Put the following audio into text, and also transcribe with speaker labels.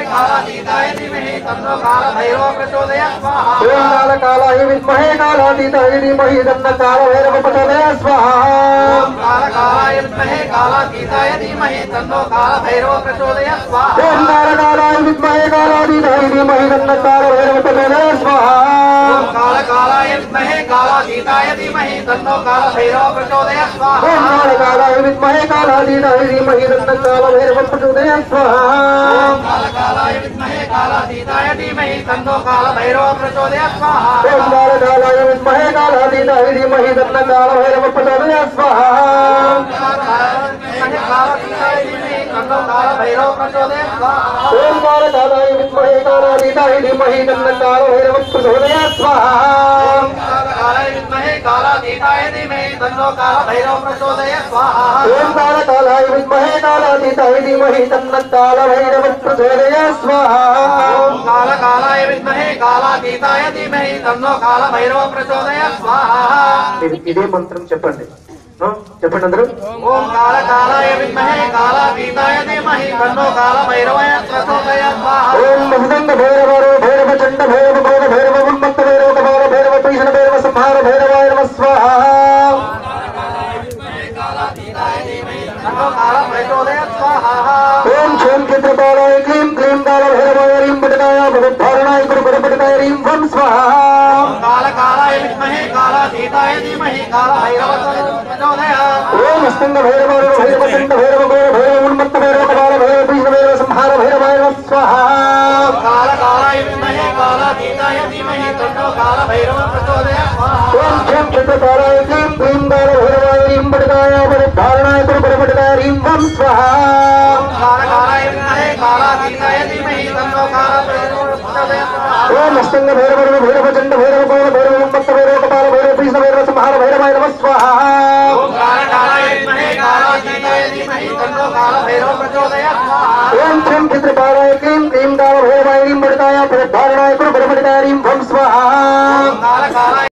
Speaker 1: कालातीताय धीमहि तन्नो कालभैरव प्रचोदयात् स्वाहा
Speaker 2: ఓం కాల కాలాయ విద్మహే కాలాతీతాయ ధీమహి తన్న కాల భైరవ ప్రచోదయ స్వాహ
Speaker 1: ॐ कालकालाय विद्महे कालातीताय धीमहि तन्नो कालभैरव प्रचोदयात् स्वाहा
Speaker 2: ఓం కాల కాలాయ విద్మహే కాలాతీతాయ ధీమహి తన్న కాల భైరవ ప్రచోదయ స్వాహ
Speaker 1: ॐ कालकालाय विद्महे कालातीताय धीमहि तन्नो कालभैरव प्रचोदयात् स्वाहा
Speaker 2: ఓం కాల కాలాయ విద్మహే కాలాతీతాయ ధీమహి తన్న కాల భైరవ ప్రచోదయ స్వాహ
Speaker 1: ॐ कालकालाय विद्महे कालातीताय धीमहि तन्नो कालभैरव प्रचोदयात् स्वाहा
Speaker 2: ఓం కాల కాలాయ విద్మహే కాలాతీతాయ ధీమహి తన్న కాల భైరవ ప్రచోదయ స్వాహ
Speaker 1: विद्महे कालातीताय धीमहि तन्नो कालभैरव प्रचोदयात् स्वाहा
Speaker 2: ఓం కాల కాలాయ విద్మహే కాలాతీతాయ ధీమహి తన్న కాల భైరవ ప్రచోదయ స్వాహ
Speaker 1: कालाय विद्महे कालातीताय धीमहि तन्नो कालभैरव प्रचोदयात् स्वाहा
Speaker 2: ఓం కాల కాలాయ విద్మహే కాలాతీతాయ ధీమహి తన్న కాల భైరవ ప్రచోదయ స్వాహ
Speaker 1: ॐ कालकालाय विद्महे कालातीताय धीमहि तन्नो कालभैरव प्रचोदयात् स्वाहा
Speaker 2: ఇది ఇదే మంత్రం చెప్పండి ఆ, చెప్పండి అందరూ
Speaker 1: ॐ कालकालाय विद्महे कालातीताय धीमहि तन्नो कालभैरवाय प्रचोदयात् स्वाहा
Speaker 2: ఓం మహదంగ భైరవరో భైరవ చండ భైరవ గౌర భైరవ ఉన్మత్త భైరవ కపాల భైరవ భీషణ భైరవ సంహార భైరవాయ నమ స్వాహ
Speaker 1: तन्नो कालप्रचोदयात् स्वाहा
Speaker 2: ఓం క్షేం చిత్రపాలాయ క్లీం క్లీం కాల భైరవాయ రీం పటకాయ భగవద్ధారణాయ గురు పటపటకాయ రీం వం స్వాహ
Speaker 1: कालकालाय विद्महे कालातीताय धीमहि कालभैरव प्रचोदयात्
Speaker 2: ఓం అస్తంగ భైరవరో భైరవ చండ భైరవ గౌర భైరవ ఉన్మత్త భైరవ కపాల భైరవ భీషణ భైరవ సంహార భైరవాయ నమ స్వాహ
Speaker 1: कालकालाय विद्महे कालातीताय धीमहि तन्नो कालभैरव प्रचोदयात् स्वाहा
Speaker 2: ఓం క్షేం చిత్రపాలాయ క్లీం క్లీం కాల భైరవాయ రీం పటకాయ భగవద్ధారణాయ గురు పటపటకాయ రీం వం స్వాహ
Speaker 1: कालकालाय विद्महे कालातीताय धीमहि तन्नो कालभैरव प्रचोदयात् स्वाहा
Speaker 2: ఓం అస్తంగ భైరవ భైరవ చండ భైరవ గౌర భైరవ ఉన్మత్త భైరవ కపాల భైరవ భీషణ భైరవ సంహార భైరవాయ నమ స్వాహ
Speaker 1: ॐ कालकालाय विद्महे कालातीताय धीमहि तन्नो कालभैरव प्रचोदयात् स्वाहा
Speaker 2: ఓం క్షం చిత్రపాలాయ క్లీం క్లీం కాల భైరవాయ రీం పడతాయ ప్రధారణాయ కురు పడపడతాయ రీం భం స్వాహ